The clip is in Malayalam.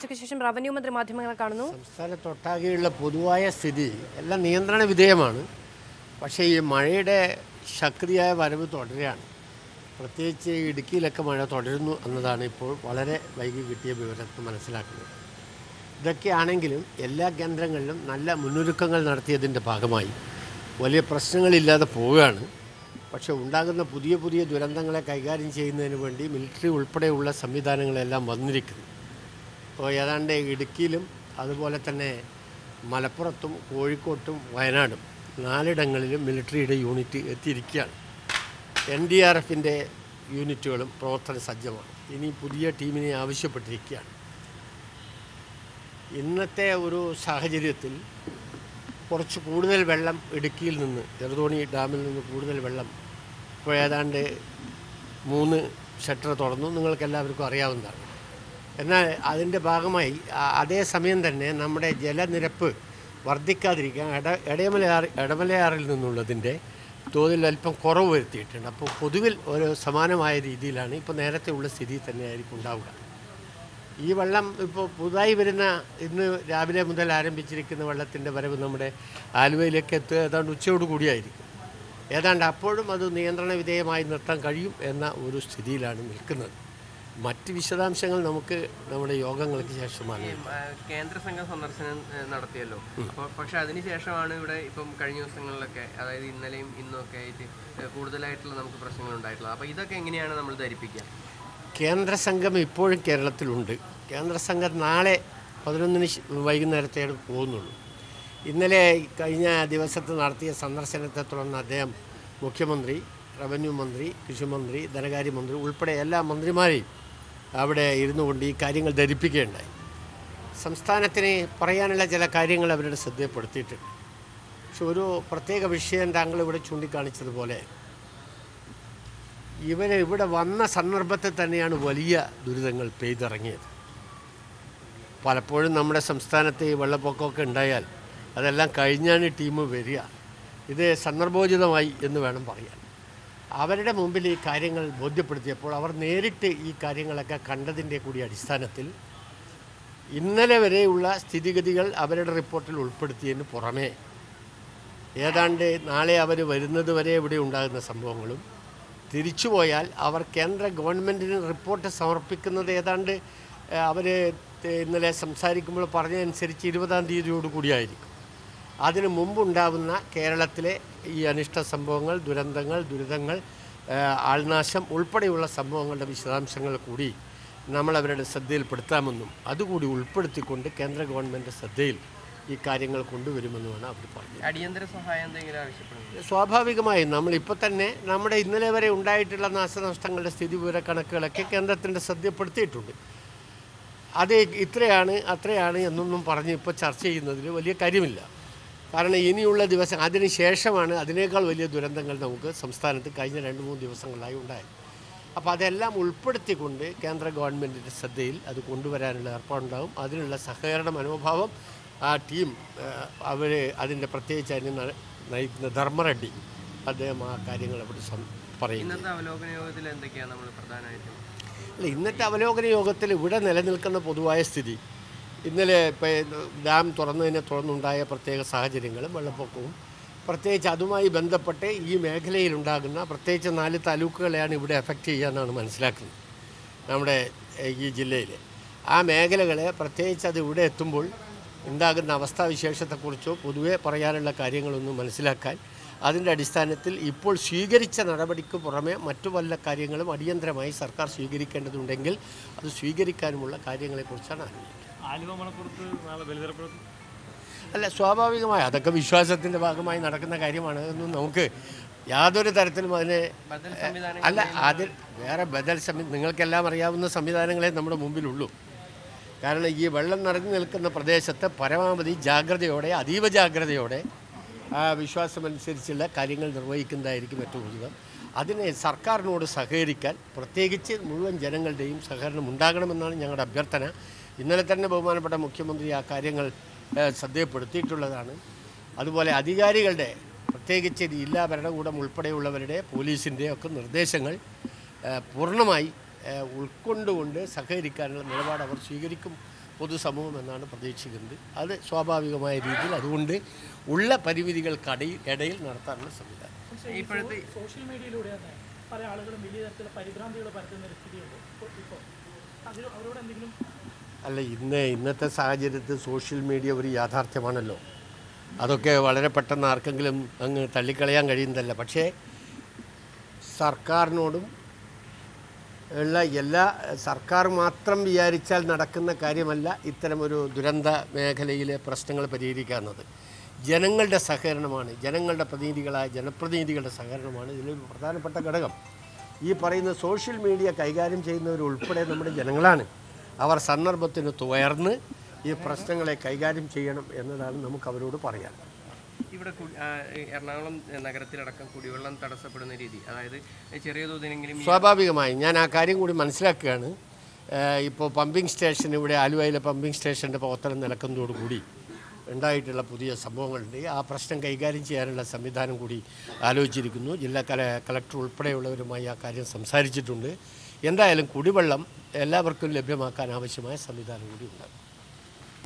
ഉച്ചയ്ക്ക് ശേഷം റവന്യൂ മന്ത്രി മാധ്യമങ്ങളെ കാണുന്നു സംസ്ഥാനത്തൊട്ടാകെയുള്ള പൊതുവായ സ്ഥിതി എല്ലാം നിയന്ത്രണ വിധേയമാണ് പക്ഷേ ഈ മഴയുടെ ശക്തിയായ വരവ് തുടരുകയാണ് പ്രത്യേകിച്ച് ഇടുക്കിയിലൊക്കെ മഴ തുടരുന്നു എന്നതാണ് ഇപ്പോൾ വളരെ വൈകി കിട്ടിയ വിവരത്തിൽ മനസ്സിലാക്കുന്നത് ഇതൊക്കെയാണെങ്കിലും എല്ലാ കേന്ദ്രങ്ങളിലും നല്ല മുന്നൊരുക്കങ്ങൾ നടത്തിയതിൻ്റെ ഭാഗമായി വലിയ പ്രശ്നങ്ങളില്ലാതെ പോവുകയാണ് പക്ഷേ ഉണ്ടാകുന്ന പുതിയ പുതിയ ദുരന്തങ്ങളെ കൈകാര്യം ചെയ്യുന്നതിന് വേണ്ടി മിലിറ്ററി ഉൾപ്പെടെയുള്ള സംവിധാനങ്ങളെല്ലാം വന്നിരിക്കുന്നു ഇപ്പോൾ ഏതാണ്ട് ഇടുക്കിയിലും അതുപോലെ തന്നെ മലപ്പുറത്തും കോഴിക്കോട്ടും വയനാടും നാലിടങ്ങളിലും മിലിറ്ററിയുടെ യൂണിറ്റ് എത്തിയിരിക്കുകയാണ് എൻ ഡി ആർ എഫിൻ്റെ യൂണിറ്റുകളും പ്രവർത്തന സജ്ജമാണ് ഇനി പുതിയ ടീമിനെ ആവശ്യപ്പെട്ടിരിക്കുകയാണ് ഇന്നത്തെ ഒരു സാഹചര്യത്തിൽ കുറച്ച് കൂടുതൽ വെള്ളം ഇടുക്കിയിൽ നിന്ന് ചെറുതോണി ഡാമിൽ നിന്ന് കൂടുതൽ വെള്ളം ഇപ്പോൾ ഏതാണ്ട് മൂന്ന് ഷട്ടർ തുറന്നു നിങ്ങൾക്ക് എല്ലാവർക്കും അറിയാവുന്നതാണ് എന്നാൽ അതിൻ്റെ ഭാഗമായി ആ- അതേ സമയം തന്നെ നമ്മുടെ ജലനിരപ്പ് വർദ്ധിക്കാതിരിക്കാൻ ഇട ഇടയമലയാർ ഇടമലയാറിൽ നിന്നുള്ളതിൻ്റെ തോതിൽ അല്പം കുറവ് വരുത്തിയിട്ടുണ്ട് അപ്പോൾ പൊതുവിൽ ഒരു സമാനമായ രീതിയിലാണ് ഇപ്പോൾ നേരത്തെ ഉള്ള സ്ഥിതി തന്നെയായിരിക്കും ഉണ്ടാവുക ഈ വെള്ളം ഇപ്പോൾ പുതുതായി വരുന്ന ഇന്ന് രാവിലെ മുതൽ ആരംഭിച്ചിരിക്കുന്ന വെള്ളത്തിൻ്റെ വരവ് നമ്മുടെ ആലുവയിലേക്ക് എത്തുക ഏതാണ്ട് ഉച്ചയോട് കൂടിയായിരിക്കും ഏതാണ്ട് അപ്പോഴും അത് നിയന്ത്രണ വിധേയമായി നിർത്താൻ കഴിയും എന്ന ഒരു സ്ഥിതിയിലാണ് നിൽക്കുന്നത് മറ്റ് വിശദാംശങ്ങൾ നമുക്ക് നമ്മുടെ യോഗങ്ങൾക്ക് ശേഷമാണ് ആ, കേന്ദ്ര സംഘം സന്ദർശനം ഏ, നടത്തിയല്ലോ അപ്പോൾ പക്ഷെ അതിനുശേഷമാണ് ഇവിടെ ഇപ്പം കഴിഞ്ഞ ദിവസങ്ങളിലൊക്കെ അതായത് ഇന്നലെയും ഇന്നും ഒക്കെ ആയിട്ട് ഏ, കൂടുതലായിട്ടുള്ള നമുക്ക് പ്രശ്നങ്ങൾ ഉണ്ടായിട്ടുള്ളത് അപ്പോൾ ഇതൊക്കെ എങ്ങനെയാണ് നമ്മൾ ധരിപ്പിക്കുക കേന്ദ്ര സംഘം ഇപ്പോഴും കേരളത്തിലുണ്ട് കേന്ദ്ര സംഘം നാളെ പതിനൊന്നിന് ശ- വൈകുന്നേരത്തേക്ക് പോകുന്നുള്ളൂ ഇന്നലെ കഴിഞ്ഞ ദിവസത്ത് നടത്തിയ സന്ദർശനത്തെ തുടർന്ന് അദ്ദേഹം മുഖ്യമന്ത്രി റവന്യൂ മന്ത്രി കൃഷിമന്ത്രി ധനകാര്യമന്ത്രി ഉൾപ്പെടെ എല്ലാ മന്ത്രിമാരെയും അവിടെ ഇരുന്നു കൊണ്ട് ഈ കാര്യങ്ങൾ ധരിപ്പിക്കുകയുണ്ടായി സംസ്ഥാനത്തിന് പറയാനുള്ള ചില കാര്യങ്ങൾ അവരുടെ ശ്രദ്ധയപ്പെടുത്തിയിട്ടുണ്ട് പക്ഷെ ഒരു പ്രത്യേക വിഷയം താങ്കൾ ഇവിടെ ചൂണ്ടിക്കാണിച്ചതുപോലെ ഇവർ ഇവിടെ വന്ന സന്ദർഭത്തിൽ തന്നെയാണ് വലിയ ദുരിതങ്ങൾ പെയ്തിറങ്ങിയത് പലപ്പോഴും നമ്മുടെ സംസ്ഥാനത്ത് ഈ വെള്ളപ്പൊക്കമൊക്കെ ഉണ്ടായാൽ അതെല്ലാം കഴിഞ്ഞാണ് ടീം വരിക ഇത് സന്ദർഭോചിതമായി എന്ന് വേണം പറയാൻ അവരുടെ മുമ്പിൽ ഈ കാര്യങ്ങൾ ബോധ്യപ്പെടുത്തിയപ്പോൾ അവർ നേരിട്ട് ഈ കാര്യങ്ങളൊക്കെ കണ്ടതിൻ്റെ കൂടി അടിസ്ഥാനത്തിൽ ഇന്നലെ വരെയുള്ള സ്ഥിതിഗതികൾ അവരുടെ റിപ്പോർട്ടിൽ ഉൾപ്പെടുത്തിയതിന് പുറമേ ഏതാണ്ട് നാളെ അവർ വരുന്നത് വരെ ഇവിടെ ഉണ്ടാകുന്ന സംഭവങ്ങളും തിരിച്ചുപോയാൽ അവർ കേന്ദ്ര ഗവൺമെൻറ്റിന് റിപ്പോർട്ട് സമർപ്പിക്കുന്നത് ഏതാണ്ട് അവർ ഇന്നലെ സംസാരിക്കുമ്പോൾ പറഞ്ഞതനുസരിച്ച് ഇരുപതാം തീയതിയോട് കൂടിയായിരിക്കും അതിനു മുമ്പുണ്ടാകുന്ന കേരളത്തിലെ ഈ അനിഷ്ട സംഭവങ്ങൾ ദുരന്തങ്ങൾ ദുരിതങ്ങൾ ആ, ആൾനാശം ഉൾപ്പെടെയുള്ള സംഭവങ്ങളുടെ വിശദാംശങ്ങൾ കൂടി നമ്മൾ അവരുടെ ശ്രദ്ധയിൽപ്പെടുത്താമെന്നും അതുകൂടി ഉൾപ്പെടുത്തിക്കൊണ്ട് കേന്ദ്ര ഗവൺമെൻറ് ശ്രദ്ധയിൽ ഈ കാര്യങ്ങൾ കൊണ്ടുവരുമെന്നുമാണ് അവർ പറഞ്ഞത് അടിയന്തര സഹായം എന്തെങ്കിലും ആവശ്യപ്പെടുന്നത് സ്വാഭാവികമായും നമ്മളിപ്പോൾ തന്നെ നമ്മുടെ ഇന്നലെ വരെ ഉണ്ടായിട്ടുള്ള നാശനഷ്ടങ്ങളുടെ സ്ഥിതി വിവര കണക്കുകളൊക്കെ കേന്ദ്രത്തിൻ്റെ ശ്രദ്ധപ്പെടുത്തിയിട്ടുണ്ട് അത് ഇത്രയാണ് അത്രയാണ് എന്നൊന്നും പറഞ്ഞ് ഇപ്പോൾ ചർച്ച ചെയ്യുന്നതിൽ വലിയ കാര്യമില്ല കാരണം ഇനിയുള്ള ദിവസം അതിന് ശേഷമാണ് അതിനേക്കാൾ വലിയ ദുരന്തങ്ങൾ നമുക്ക് സംസ്ഥാനത്ത് കഴിഞ്ഞ രണ്ട് മൂന്ന് ദിവസങ്ങളായി ഉണ്ടായത് അപ്പോൾ അതെല്ലാം ഉൾപ്പെടുത്തിക്കൊണ്ട് കേന്ദ്ര ഗവൺമെൻറ്റിൻ്റെ ശ്രദ്ധയിൽ അത് കൊണ്ടുവരാനുള്ള ഏർപ്പാടുണ്ടാകും അതിനുള്ള സഹകരണ മനോഭാവം ആ ടീം അവർ അതിൻ്റെ പ്രത്യേകിച്ച് അതിന് ന- നയിക്കുന്ന ധർമ്മറെഡ്ഡി അദ്ദേഹം ആ കാര്യങ്ങൾ അവിടെ സം- പറയുന്നു ഇന്നത്തെ അവലോകന യോഗത്തിൽ എന്തൊക്കെയാണ് നമ്മൾ പ്രധാനമായിട്ടും അല്ല ഇന്നത്തെ അവലോകന യോഗത്തിൽ ഇവിടെ നിലനിൽക്കുന്ന പൊതുവായ സ്ഥിതി ഇന്നലെ ഇപ്പോൾ ഡാം തുറന്നതിനെ തുടർന്നുണ്ടായ പ്രത്യേക സാഹചര്യങ്ങളും വെള്ളപ്പൊക്കവും പ്രത്യേകിച്ച് അതുമായി ബന്ധപ്പെട്ട് ഈ മേഖലയിലുണ്ടാകുന്ന പ്രത്യേകിച്ച് നാല് താലൂക്കുകളെയാണ് ഇവിടെ എഫക്റ്റ് ചെയ്യാന്നാണ് മനസ്സിലാക്കുന്നത് നമ്മുടെ ഏഹ്, ഈ ജില്ലയിൽ ആ മേഖലകളെ പ്രത്യേകിച്ച് അത് ഇവിടെ എത്തുമ്പോൾ ഉണ്ടാകുന്ന അവസ്ഥാവിശേഷത്തെക്കുറിച്ചോ പൊതുവെ പറയാനുള്ള കാര്യങ്ങളൊന്നും മനസ്സിലാക്കാൻ അതിൻ്റെ അടിസ്ഥാനത്തിൽ ഇപ്പോൾ സ്വീകരിച്ച നടപടിക്ക് പുറമെ മറ്റു വല്ല കാര്യങ്ങളും അടിയന്തരമായി സർക്കാർ സ്വീകരിക്കേണ്ടതുണ്ടെങ്കിൽ അത് സ്വീകരിക്കാനുമുള്ള കാര്യങ്ങളെക്കുറിച്ചാണ് ആലോചിക്കുന്നത് ആലുവ മലപ്പുറത്ത് നാളെ ബലിതരപ്പുറത്ത് അല്ല സ്വാഭാവികമായി അതൊക്കെ വിശ്വാസത്തിൻ്റെ ഭാഗമായി നടക്കുന്ന കാര്യമാണ് അതൊന്നും നമുക്ക് യാതൊരു തരത്തിലും അതിനെ ബദൽ സംവിധാനം അല്ല അതിൽ വേറെ ബദൽ സംവി നിങ്ങൾക്കെല്ലാം അറിയാവുന്ന സംവിധാനങ്ങളെ നമ്മുടെ മുമ്പിലുള്ളൂ കാരണം ഈ വെള്ളം നിറഞ്ഞു നിൽക്കുന്ന പ്രദേശത്ത് പരമാവധി ജാഗ്രതയോടെ അതീവ ജാഗ്രതയോടെ ആ വിശ്വാസമനുസരിച്ചുള്ള കാര്യങ്ങൾ നിർവഹിക്കുന്നതായിരിക്കും ഏറ്റവും ഉചിതം അതിന് സർക്കാരിനോട് സഹകരിക്കാൻ പ്രത്യേകിച്ച് മുഴുവൻ ജനങ്ങളുടെയും സഹകരണം ഉണ്ടാകണമെന്നാണ് ഞങ്ങളുടെ അഭ്യർത്ഥന ഇന്നലെ തന്നെ ബഹുമാനപ്പെട്ട മുഖ്യമന്ത്രി ആ കാര്യങ്ങൾ ഏഹ്, ശ്രദ്ധയപ്പെടുത്തിയിട്ടുള്ളതാണ് അതുപോലെ അധികാരികളുടെ പ്രത്യേകിച്ച് ജില്ലാ ഭരണകൂടം ഉൾപ്പെടെയുള്ളവരുടെ പോലീസിൻ്റെ ഒക്കെ നിർദ്ദേശങ്ങൾ ഏഹ്, പൂർണ്ണമായി ഏഹ്, ഉൾക്കൊണ്ടുകൊണ്ട് സഹകരിക്കാനുള്ള നിലപാട് അവർ സ്വീകരിക്കും പൊതുസമൂഹം എന്നാണ് പ്രതീക്ഷിക്കുന്നത് അത് സ്വാഭാവികമായ രീതിയിൽ അതുകൊണ്ട് ഉള്ള പരിമിതികൾക്കടയിൽ ഇടയിൽ നടത്താനുള്ള സംവിധാനം ഇപ്പോഴത്തെ സോഷ്യൽ മീഡിയയിലൂടെ തന്നെ പല ആളുകളും വലിയ തരത്തിലുള്ള പരിഭ്രാന്തികൾ പരത്തുന്ന ഒരു സ്ഥിതിയുണ്ട് ഇപ്പോൾ ഇപ്പോൾ അതിൽ അവരോട് എന്തെങ്കിലും അല്ല ഇന്ന് ഇന്നത്തെ സാഹചര്യത്തിൽ സോഷ്യൽ മീഡിയ ഒരു യാഥാർത്ഥ്യമാണല്ലോ അതൊക്കെ വളരെ പെട്ടെന്ന് ആർക്കെങ്കിലും അങ്ങ് തള്ളിക്കളയാൻ കഴിയുന്നതല്ല പക്ഷേ സർക്കാരിനോടും ഉള്ള എല്ലാ സർക്കാർ മാത്രം വിചാരിച്ചാൽ നടക്കുന്ന കാര്യമല്ല ഇത്തരമൊരു ദുരന്ത മേഖലയിലെ പ്രശ്നങ്ങൾ പരിഹരിക്കാവുന്നത് ജനങ്ങളുടെ സഹകരണമാണ് ജനങ്ങളുടെ പ്രതിനിധികളായ ജനപ്രതിനിധികളുടെ സഹകരണമാണ് ഇതിലൊരു പ്രധാനപ്പെട്ട ഘടകം ഈ പറയുന്ന സോഷ്യൽ മീഡിയ കൈകാര്യം ചെയ്യുന്നവരുൾപ്പെടെ നമ്മുടെ ജനങ്ങളാണ് അവർ സന്ദർഭത്തിന് തുയർന്ന് ഈ പ്രശ്നങ്ങളെ കൈകാര്യം ചെയ്യണം എന്നതാണ് നമുക്ക് അവരോട് പറയാൻ ഇവിടെ കു- ആ, എറണാകുളം നഗരത്തിലടക്കം കുടിവെള്ളം തടസ്സപ്പെടുന്ന രീതി അതായത് ചെറിയ തോതിലെങ്കിലും ഈ സ്വാഭാവികമായും ഞാൻ ആ കാര്യം കൂടി മനസ്സിലാക്കുകയാണ് ഇപ്പോൾ പമ്പിംഗ് സ്റ്റേഷൻ ഇവിടെ ആലുവയിലെ പമ്പിംഗ് സ്റ്റേഷൻ്റെ പ്രവർത്തനം നിലക്കുന്നതോടുകൂടി ഉണ്ടായിട്ടുള്ള പുതിയ സംഭവങ്ങളുണ്ട് ആ പ്രശ്നം കൈകാര്യം ചെയ്യാനുള്ള സംവിധാനം കൂടി ആലോചിച്ചിരിക്കുന്നു ജില്ലാ കല കളക്ടർ ഉൾപ്പെടെയുള്ളവരുമായി ആ കാര്യം സംസാരിച്ചിട്ടുണ്ട് എന്തായാലും കുടിവെള്ളം എല്ലാവർക്കും ലഭ്യമാക്കാൻ ആവശ്യമായ സംവിധാനം കൂടി ഉണ്ടാകും